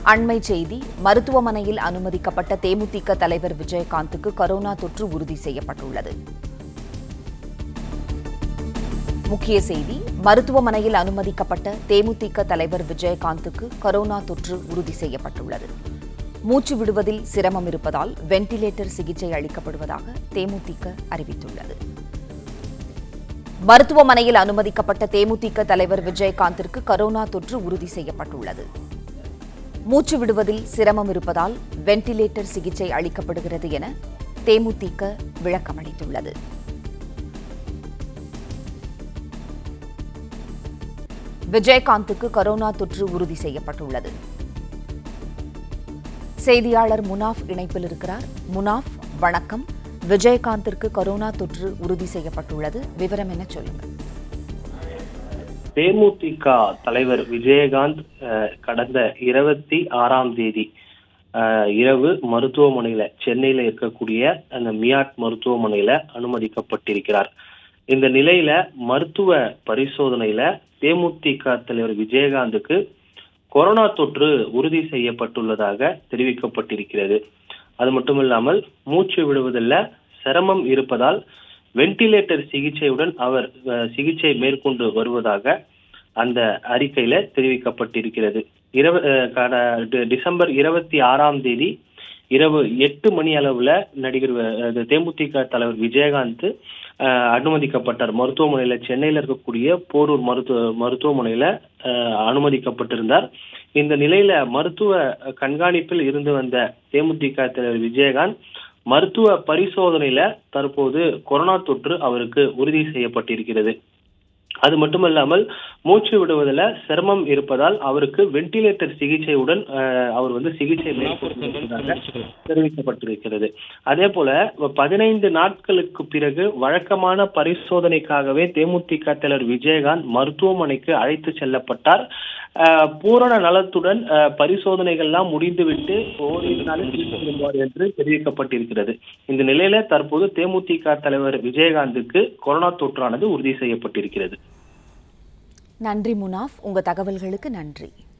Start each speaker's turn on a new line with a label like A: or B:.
A: அண்மை செய்தி மருத்துவமனையில் அனுமதிக்கப்பட்ட தேமுதிக தலைவர் விஜயகாந்துக்கு கரோனா தொற்று உறுதி செய்யப்பட்டுள்ளது முக்கிய செய்தி மருத்துவமனையில் அனுமதிக்கப்பட்ட தேமுதிக தலைவர் விஜயகாந்துக்கு கரோனா தொற்று உறுதி செய்யப்பட்டுள்ளது மூச்சு விடுவதில் சிரமம் இருப்பதால் வென்டிலேட்டர் சிகிச்சை அளிக்கப்படுவதாக தேமுதிக அறிவித்துள்ளது மருத்துவமனையில் அனுமதிக்கப்பட்ட தேமுதிக தலைவர் விஜயகாந்திற்கு கரோனா தொற்று உறுதி செய்யப்பட்டுள்ளது மூச்சு விடுவதில் சிரமம் இருப்பதால் வென்டிலேட்டர் சிகிச்சை அளிக்கப்படுகிறது என தேமுதிக விளக்கமளித்துள்ளது விஜயகாந்துக்கு கரோனா தொற்று உறுதி செய்யப்பட்டுள்ளது செய்தியாளர் முனாஃப் இணைப்பில் இருக்கிறார் முனாஃப் வணக்கம் விஜயகாந்திற்கு கரோனா தொற்று உறுதி செய்யப்பட்டுள்ளது விவரம் என்ன சொல்லுங்க
B: தேமுதிக தலைவர் விஜயகாந்த் அஹ், கடந்த இருபத்தி ஆறாம் தேதி அஹ், இரவு மருத்துவமனையில சென்னையில இருக்கக்கூடிய அந்த மியாட் மருத்துவமனையில அனுமதிக்கப்பட்டிருக்கிறார் இந்த நிலையில மருத்துவ பரிசோதனையில தேமுதிக தலைவர் விஜயகாந்துக்கு கொரோனா தொற்று உறுதி செய்யப்பட்டுள்ளதாக தெரிவிக்கப்பட்டிருக்கிறது அது மட்டுமில்லாமல் மூச்சு விடுவதில் சிரமம் இருப்பதால் வென்டிலேட்டர் சிகிச்சையுடன் அவர் அஹ், சிகிச்சை மேற்கொண்டு வருவதாக அந்த அறிக்கையில தெரிவிக்கப்பட்டிருக்கிறது இரவு அஹ், கட- டி- டிசம்பர் இருபத்தி ஆறாம் தேதி இரவு எட்டு மணி அளவுல நடிகர் வ- அது தேமுதிக தலைவர் விஜயகாந்த் அஹ், அனுமதிக்கப்பட்டார் மருத்துவமனையில சென்னையில இருக்கக்கூடிய போரூர் மருத்துவ மருத்துவமனையில அஹ், அனுமதிக்கப்பட்டிருந்தார் இந்த நிலையில மருத்துவ கண்காணிப்பில் இருந்து வந்த தேமுதிக தலைவர் விஜயகாந்த் மருத்துவ பரிசோதனையில தற்போது கொரோனா தொற்று அவருக்கு உறுதி செய்யப்பட்டிருக்கிறது அது மட்டுமல்லாமல் மூச்சு விடுவதில் சிரமம் இருப்பதால் அவருக்கு வென்டிலேட்டர் சிகிச்சையுடன் அஹ், அவர் வந்து சிகிச்சை மேற்கொண்டிருப்பதாக தெரிவிக்கப்பட்டிருக்கிறது அதே போல பதினைந்து நாட்களுக்கு பிறகு வழக்கமான பரிசோதனைக்காகவே தேமுதிக தலைவர் விஜயகாந்த் மருத்துவமனைக்கு அழைத்து செல்லப்பட்டார் அஹ், பூரண நலத்துடன் அஹ், பரிசோதனைகள்லாம் முடிந்துவிட்டு ஓரிரு நாளில் வீட்டுக்கு திரும்புவார் என்று தெரிவிக்கப்பட்டிருக்கிறது இந்த நிலையில தற்போது தேமுதிக தலைவர் விஜயகாந்துக்கு கொரோனா தொற்றானது உறுதி செய்யப்பட்டிருக்கிறது
A: நன்றி முனாஃப் உங்க தகவல்களுக்கு நன்றி